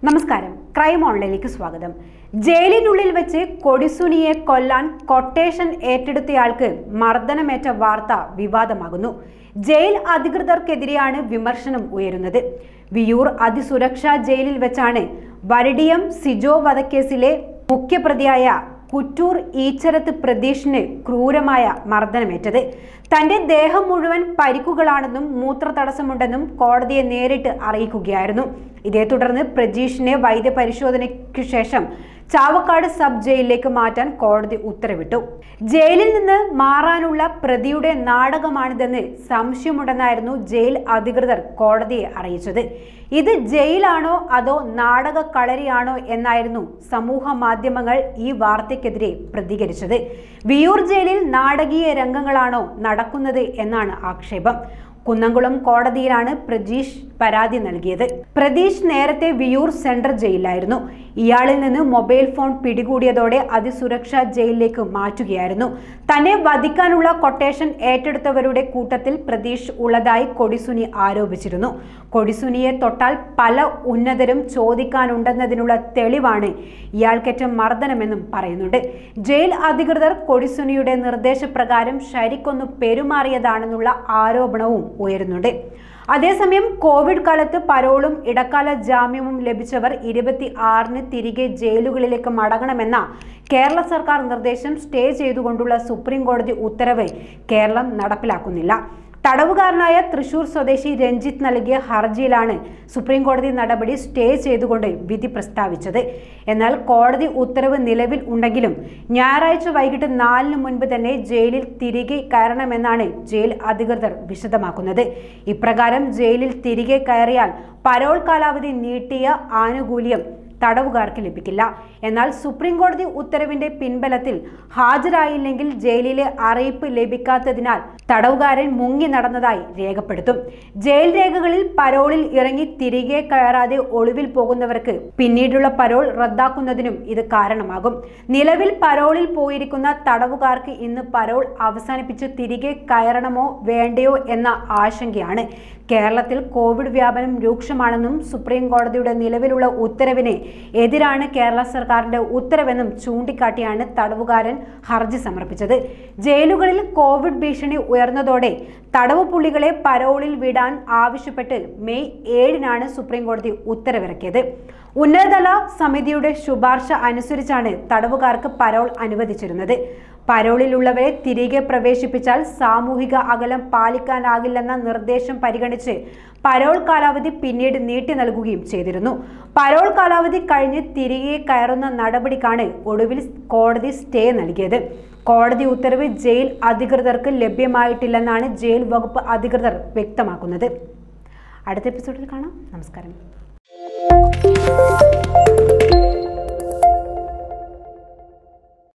നമസ്കാരം ക്രൈം ഓൺലൈനിലേക്ക് സ്വാഗതം ജയിലിനുള്ളിൽ വെച്ച് കൊടിസുനിയെ കൊല്ലാൻ കൊട്ടേഷൻ ഏറ്റെടുത്തയാൾക്ക് മർദ്ദനമേറ്റ വാർത്ത വിവാദമാകുന്നു ജയിൽ അധികൃതർക്കെതിരെയാണ് വിമർശനം ഉയരുന്നത് വിയൂർ അതിസുരക്ഷാ ജയിലിൽ വെച്ചാണ് വരടിയം സിജോ വധക്കേസിലെ മുഖ്യപ്രതിയായ കുറ്റൂർ ഈച്ചരത്ത് പ്രതീഷിന് ക്രൂരമായ മർദ്ദനമേറ്റത് തന്റെ ദേഹം മുഴുവൻ പരിക്കുകളാണെന്നും മൂത്രതടസ്സമുണ്ടെന്നും കോടതിയെ നേരിട്ട് അറിയിക്കുകയായിരുന്നു ഇതേ തുടർന്ന് പ്രജീഷിനെ വൈദ്യപരിശോധനയ്ക്കു ശേഷം ചാവക്കാട് സബ് ജയിലിലേക്ക് മാറ്റാൻ കോടതി ഉത്തരവിട്ടു ജയിലിൽ നിന്ന് മാറാനുള്ള പ്രതിയുടെ നാടകമാണിതെന്ന് സംശയമുണ്ടെന്നായിരുന്നു ജയിൽ അധികൃതർ കോടതിയെ അറിയിച്ചത് ഇത് ജയിലാണോ അതോ നാടക കളരിയാണോ എന്നായിരുന്നു സമൂഹ മാധ്യമങ്ങൾ ഈ വാർത്തയ്ക്കെതിരെ പ്രതികരിച്ചത് വിയൂർ ജയിലിൽ നാടകീയ രംഗങ്ങളാണോ നടക്കുന്നത് എന്നാണ് ആക്ഷേപം കുന്നംകുളം കോടതിയിലാണ് പ്രജീഷ് പരാതി നൽകിയത് പ്രതീഷ് നേരത്തെ വിയൂർ സെൻട്രൽ ജയിലിലായിരുന്നു ഇയാളിൽ നിന്ന് മൊബൈൽ ഫോൺ പിടികൂടിയതോടെ അതിസുരക്ഷാ ജയിലിലേക്ക് മാറ്റുകയായിരുന്നു തന്നെ വധിക്കാനുള്ള കൊട്ടേഷൻ ഏറ്റെടുത്തവരുടെ കൂട്ടത്തിൽ പ്രതീഷ് ഉള്ളതായി കൊടിസുനി ആരോപിച്ചിരുന്നു കൊടിസുനിയെ തൊട്ടാൽ പല ഉന്നതരും ചോദിക്കാനുണ്ടെന്നതിനുള്ള തെളിവാണ് ഇയാൾക്കേറ്റ മർദ്ദനമെന്നും പറയുന്നുണ്ട് ജയിൽ അധികൃതർ കൊടിസുനിയുടെ നിർദ്ദേശപ്രകാരം ശരിക്കൊന്നു പെരുമാറിയതാണെന്നുള്ള ആരോപണവും ഉയരുന്നുണ്ട് അതേസമയം കോവിഡ് കാലത്ത് പരോളും ഇടക്കാല ജാമ്യവും ലഭിച്ചവർ ഇരുപത്തി ആറിന് തിരികെ ജയിലുകളിലേക്ക് മടങ്ങണമെന്ന കേരള സർക്കാർ നിർദ്ദേശം സ്റ്റേ ചെയ്തുകൊണ്ടുള്ള സുപ്രീം കോടതി ഉത്തരവ് കേരളം നടപ്പിലാക്കുന്നില്ല തടവുകാരനായ തൃശൂർ സ്വദേശി രഞ്ജിത്ത് നൽകിയ ഹർജിയിലാണ് സുപ്രീം കോടതി നടപടി സ്റ്റേ ചെയ്തുകൊണ്ട് വിധി പ്രസ്താവിച്ചത് എന്നാൽ കോടതി ഉത്തരവ് നിലവിൽ ഉണ്ടെങ്കിലും ഞായറാഴ്ച വൈകിട്ട് നാലിന് മുൻപ് തന്നെ ജയിലിൽ തിരികെ കയറണമെന്നാണ് ജയിൽ അധികൃതർ വിശദമാക്കുന്നത് ഇപ്രകാരം ജയിലിൽ തിരികെ കയറിയാൽ പരോൾ കാലാവധി നീട്ടിയ ആനുകൂല്യം തടവുകാർക്ക് ലഭിക്കില്ല എന്നാൽ സുപ്രീം കോടതി ഉത്തരവിന്റെ പിൻബലത്തിൽ ഹാജരായില്ലെങ്കിൽ ജയിലിലെ അറിയിപ്പ് ലഭിക്കാത്തതിനാൽ തടവുകാരൻ മുങ്ങി നടന്നതായി രേഖപ്പെടുത്തും ജയിൽ രേഖകളിൽ പരോളിൽ ഇറങ്ങി തിരികെ കയറാതെ ഒളിവിൽ പോകുന്നവർക്ക് പിന്നീടുള്ള പരോൾ റദ്ദാക്കുന്നതിനും ഇത് കാരണമാകും നിലവിൽ പരോളിൽ പോയിരിക്കുന്ന തടവുകാർക്ക് ഇന്ന് പരോൾ അവസാനിപ്പിച്ച് തിരികെ കയറണമോ വേണ്ടയോ എന്ന ആശങ്കയാണ് കേരളത്തിൽ കോവിഡ് വ്യാപനം രൂക്ഷമാണെന്നും സുപ്രീം കോടതിയുടെ നിലവിലുള്ള ഉത്തരവിന് എതിരാണ് കേരള സർക്കാരിന്റെ ഉത്തരവെന്നും ചൂണ്ടിക്കാട്ടിയാണ് തടവുകാരൻ ഹർജി സമർപ്പിച്ചത് ജയിലുകളിൽ കോവിഡ് ഭീഷണി ഉയർന്നതോടെ തടവ് പുള്ളികളെ പരോളിൽ വിടാൻ ആവശ്യപ്പെട്ട് മെയ് ഏഴിനാണ് സുപ്രീം കോടതി ഉത്തരവിറക്കിയത് ഉന്നതതല സമിതിയുടെ ശുപാർശ അനുസരിച്ചാണ് തടവുകാർക്ക് പരോൾ അനുവദിച്ചിരുന്നത് പരോളിലുള്ളവരെ തിരികെ പ്രവേശിപ്പിച്ചാൽ സാമൂഹിക അകലം പാലിക്കാനാകില്ലെന്ന നിർദ്ദേശം പരിഗണിച്ച് പരോൾ കാലാവധി പിന്നീട് നീട്ടി നൽകുകയും ചെയ്തിരുന്നു പരോൾ കാലാവധി കഴിഞ്ഞ് തിരികെ കയറുന്ന നടപടിക്കാണ് ഒടുവിൽ കോടതി സ്റ്റേ നൽകിയത് കോടതി ഉത്തരവ് ജയിൽ അധികൃതർക്ക് ലഭ്യമായിട്ടില്ലെന്നാണ് ജയിൽ വകുപ്പ് അധികൃതർ വ്യക്തമാക്കുന്നത് അടുത്ത എപ്പിസോഡിൽ കാണാം നമസ്കാരം